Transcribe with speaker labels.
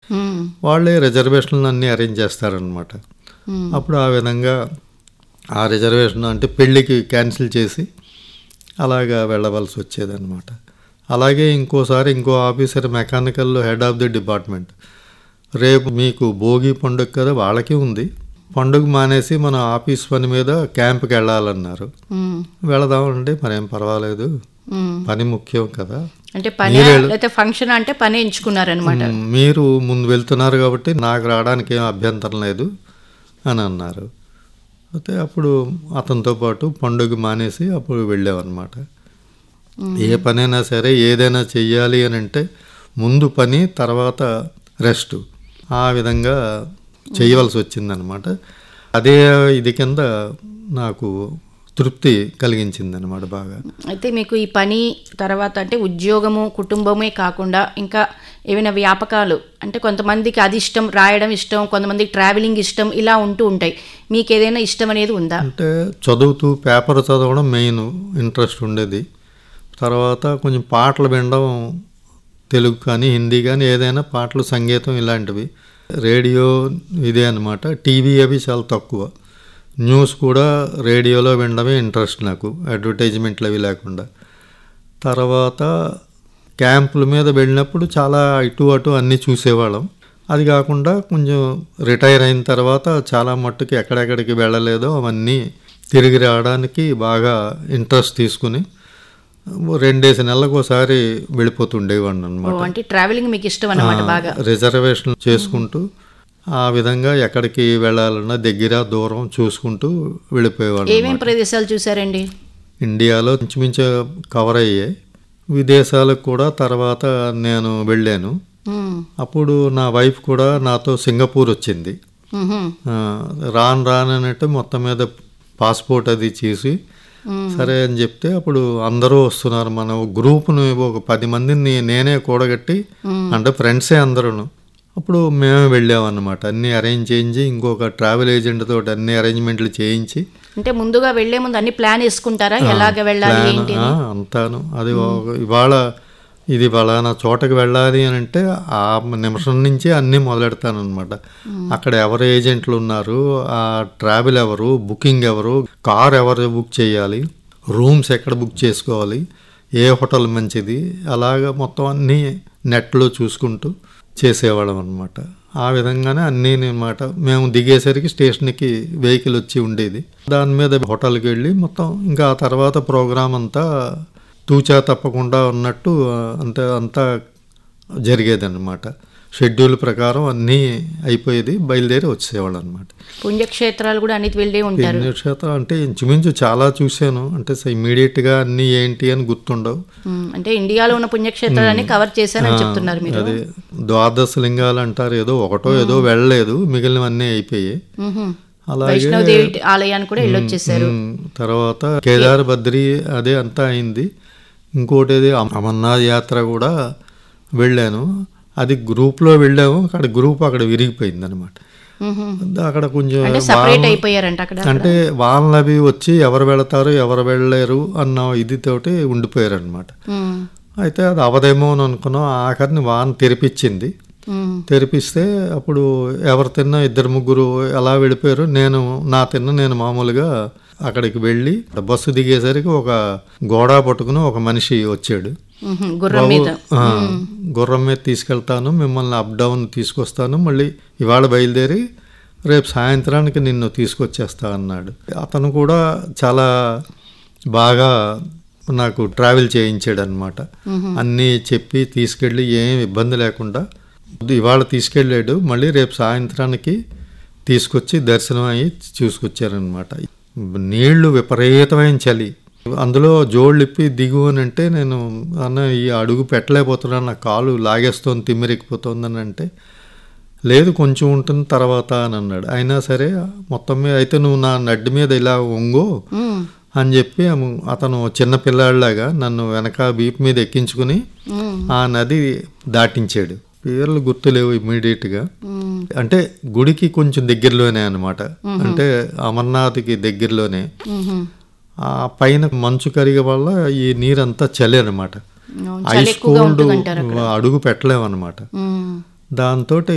Speaker 1: మ్మ్.
Speaker 2: వాళ్ళే రిజర్వేషన్లు అన్నీ అరేంజ్ చేస్తారనమాట
Speaker 1: మ్మ్.
Speaker 2: అప్పుడు ఆ విధంగా ఆ రిజర్వేషన్ అంటే పెళ్ళికి క్యాన్సిల్ చేసి అలాగా వెళ్ళవలసి వచ్చేదన్నమాట అలాగే ఇంకోసారి ఇంకో ఆఫీసర్ మెకానికల్లో హెడ్ ఆఫ్ ది డిపార్ట్మెంట్ రేపు మీకు భోగి పండుగ కదా వాళ్ళకి ఉంది పండుగ మానేసి మన ఆఫీస్ పని మీద క్యాంప్కి వెళ్ళాలన్నారు
Speaker 1: మ్మ్.
Speaker 2: వెళదామంటే మరేం పర్వాలేదు
Speaker 1: మ్మ్.
Speaker 2: పని ముఖ్యం కదా
Speaker 1: అంటే పని లేకపోతే ఫంక్షన్ అంటే పని ఎంచుకున్నారనమాట
Speaker 2: మ్, మీరు ముందు వెళ్తున్నారు కాబట్టి నాకు రావడానికి ఏం అభ్యంతరం లేదు అని అన్నారు అయితే అప్పుడు అతనితో పాటు పండుగ మానేసి అప్పుడు వెళ్ళామన్నమాట ఏ పనైనా సరే ఏదైనా చెయ్యాలి అని అంటే ముందు పని తర్వాత రెస్ట్ ఆ విధంగా చేయవలసి వచ్చిందనమాట అదే ఇది కింద నాకు తృప్తి కలిగించిందనమాట బాగా
Speaker 1: అయితే మీకు ఈ పని తర్వాత అంటే ఉద్యోగము కుటుంబమే కాకుండా ఇంకా ఏమైనా వ్యాపకాలు అంటే కొంతమందికి అది ఇష్టం రాయడం ఇష్టం కొంతమందికి ట్రావెలింగ్ ఇష్టం ఇలా ఉంటూ ఉంటాయి మీకు ఏదైనా ఇష్టం అనేది ఉందా
Speaker 2: అంటే చదువుతూ పేపర్ చదవడం మెయిన్ ఇంట్రెస్ట్ ఉండేది తర్వాత కొంచెం పాటలు వినడం తెలుగు కానీ హిందీ కానీ ఏదైనా పాటలు సంగీతం ఇలాంటివి రేడియో ఇదే అనమాట టీవీ అవి చాలా తక్కువ న్యూస్ కూడా రేడియోలో వినడమే ఇంట్రెస్ట్ నాకు అడ్వర్టైజ్మెంట్లు అవి లేకుండా తర్వాత క్యాంపుల మీద వెళ్ళినప్పుడు చాలా ఇటు అటు అన్నీ చూసేవాళ్ళం అది కాకుండా కొంచెం రిటైర్ అయిన తర్వాత చాలా మట్టుకు ఎక్కడెక్కడికి వెళ్ళలేదో అవన్నీ తిరిగి రావడానికి బాగా ఇంట్రెస్ట్ తీసుకుని రెండేసి నెలలకు ఒకసారి వెళ్ళిపోతుండేవాడిని
Speaker 1: ఓ,
Speaker 2: అనమాట
Speaker 1: అంటే ట్రావెలింగ్ మీకు ఇష్టం అన్నమాట బాగా
Speaker 2: రిజర్వేషన్ చేసుకుంటూ ఆ విధంగా ఎక్కడికి వెళ్ళాలన్నా దగ్గర దూరం చూసుకుంటూ వెళ్ళిపోయేవాళ్ళం
Speaker 1: ఏమేం ప్రదేశాలు చూసారండి
Speaker 2: ఇండియాలో ఇంచుమించు కవర్ అయ్యాయి విదేశాలకు కూడా తర్వాత నేను వెళ్ళాను
Speaker 1: మ్మ్.
Speaker 2: అప్పుడు నా వైఫ్ కూడా నాతో సింగపూర్ వచ్చింది
Speaker 1: మ్హూ.
Speaker 2: ఆ, రాను రాను అన్నట్టు మొత్తం మీద పాస్పోర్ట్ అది చేసి సరే అని చెప్తే అప్పుడు అందరూ వస్తున్నారు మన గ్రూప్ను ఒక పది మందిని నేనే కూడగట్టి అంటే ఫ్రెండ్సే అందరూను అప్పుడు మేమే వెళ్ళామన్నమాట అన్నీ అరేంజ్ చేయించి ఇంకొక ట్రావెల్ ఏజెంట్ తోటి అన్ని అరేంజ్మెంట్లు చేయించి
Speaker 1: అంటే ముందుగా వెళ్లే ముందు అన్ని ప్లాన్ వేసుకుంటారా ఎలాగ వెళ్ళాలి
Speaker 2: ప్లాన్,
Speaker 1: ఏంటి
Speaker 2: ఆ, అంతాను అది ఒక- ఇవాళ ఇది ఫలానా చోటకి వెళ్ళాలి అని అంటే ఆ నిమిషం నుంచి అన్నీ మొదలెడతాను అనమాట అక్కడ ఎవరు ఏజెంట్లు ఉన్నారు ఆ ట్రావెల్ ఎవరు బుకింగ్ ఎవరు కార్ ఎవరు బుక్ చేయాలి రూమ్స్ ఎక్కడ బుక్ చేసుకోవాలి ఏ హోటల్ మంచిది అలాగా మొత్తం అన్నీ నెట్లో చూసుకుంటూ చేసేవాళ్ళం అనమాట ఆ విధంగానే అన్నీ అనమాట మేము దిగేసరికి స్టేషన్కి వెహికల్ వచ్చి ఉండేది దాని మీద హోటల్కి వెళ్ళి మొత్తం ఇంకా ఆ తర్వాత ప్రోగ్రామ్ అంతా తూచా తప్పకుండా ఉన్నట్టు ఆ, అంతే అంతా జరిగేదన్నమాట షెడ్యూల్ ప్రకారం అన్నీ అయిపోయేది బయలుదేరి వచ్చేవాళ్ళు అనమాట
Speaker 1: పుణ్యక్షేత్రాలు కూడా అన్నిటి వెళ్ళే ఉంటారు
Speaker 2: పుణ్యక్షేత్రం అంటే ఇంచుమించు చాలా చూశాను అంటే ఇమీడియట్గా అన్నీ ఏంటి అని గుర్తుండవు
Speaker 1: మ్మ్. అంటే ఇండియాలో ఉన్న పుణ్యక్షేత్రాలన్నీ కవర్ చేశానని చెప్తున్నారు మీరు
Speaker 2: అదే ద్వాదశ లింగాలు అంటారు ఏదో ఒకటో ఏదో వెళ్ళలేదు మిగిలినవన్నీ అయిపోయాయి
Speaker 1: మ్హూ.
Speaker 2: అలాగే
Speaker 1: వైష్ణవదేవి ఆలయాన్ని కూడా వెళ్ళొచ్చేసారు
Speaker 2: ఉమ్, తర్వాత కేదార్ బద్రి అదే అంతా అయింది ఇంకోటి ఏది అమ- అమర్నాథ్ యాత్ర కూడా వెళ్ళాను అది గ్రూప్లో వెళ్ళాము అక్కడ గ్రూప్ అక్కడ విరిగిపోయింది అనమాట
Speaker 1: మ్హూ.
Speaker 2: అక్కడ కొంచెం
Speaker 1: అంటే సపరేట్
Speaker 2: వాన-
Speaker 1: అయిపోయారంట అక్కడ
Speaker 2: అంటే వానలు అవి వచ్చి ఎవరు వెళతారు ఎవరు వెళ్ళలేరు అన్న ఇది తోటి ఉండిపోయారు అనమాట
Speaker 1: మ్మ్.
Speaker 2: అయితే అది అవదేమో అని అనుకున్నాం ఆఖరిని వాన తెరిపించింది
Speaker 1: మ్మ్.
Speaker 2: తెరిపిస్తే అప్పుడు ఎవరు తిన్నా ఇద్దరు ముగ్గురు ఎలా వెళ్ళిపోయారు నేను నా తిన్న నేను మామూలుగా అక్కడికి వెళ్ళి బస్సు దిగేసరికి ఒక గోడ పట్టుకుని ఒక మనిషి వచ్చాడు
Speaker 1: మ్హూ. గుర్రం మీద
Speaker 2: ఆ, గుర్రం మీద తీసుకెళ్తాను మిమ్మల్ని అప్ డౌన్ తీసుకొస్తాను మళ్ళీ ఇవాళ బయలుదేరి రేపు సాయంత్రానికి నిన్ను తీసుకొచ్చేస్తా అన్నాడు అతను కూడా చాలా బాగా నాకు ట్రావెల్ చేయించాడు అనమాట అన్నీ చెప్పి తీసుకెళ్ళి ఏం ఇబ్బంది లేకుండా ఇవాళ తీసుకెళ్ళాడు మళ్ళీ రేపు సాయంత్రానికి తీసుకొచ్చి దర్శనం అయ్యి చూసుకొచ్చారనమాట నీళ్లు విపరీతమైన చలి అందులో జోళ్ళు ఇప్పి దిగు అని అంటే నేను అన్న ఈ అడుగు పెట్టలేకపోతున్నాను నా కాలు లాగేస్తోంది తిమ్మిరెక్కిపోతుంది అని అంటే లేదు కొంచెం ఉంటుంది తర్వాత అని అన్నాడు అయినా సరే మొత్తం మీద అయితే నువ్వు నా నడ్డి మీద ఇలా ఒంగో
Speaker 1: మ్మ్.
Speaker 2: అని చెప్పి ఆమె- అతను చిన్న పిల్లాడిలాగా నన్ను వెనక వీపు మీద ఎక్కించుకుని
Speaker 1: మ్మ్.
Speaker 2: ఆ నది దాటించాడు పేర్లు గుర్తులేవు ఇమ్మీడియట్గా
Speaker 1: మ్మ్.
Speaker 2: అంటే గుడికి కొంచెం దగ్గరలోనే అన్నమాట అంటే అమర్నాథ్కి దగ్గరలోనే
Speaker 1: మ్హూ.
Speaker 2: ఆ పైన మంచు కరిగే వల్ల ఈ నీరంతా చలి అనమాట
Speaker 1: అవును, చలి
Speaker 2: ఐస్
Speaker 1: ఎక్కువగా
Speaker 2: కోల్డ్
Speaker 1: ఉంటుందంటారు
Speaker 2: అడుగు పెట్టలేమన్నమాట
Speaker 1: మ్మ్.
Speaker 2: దాంతో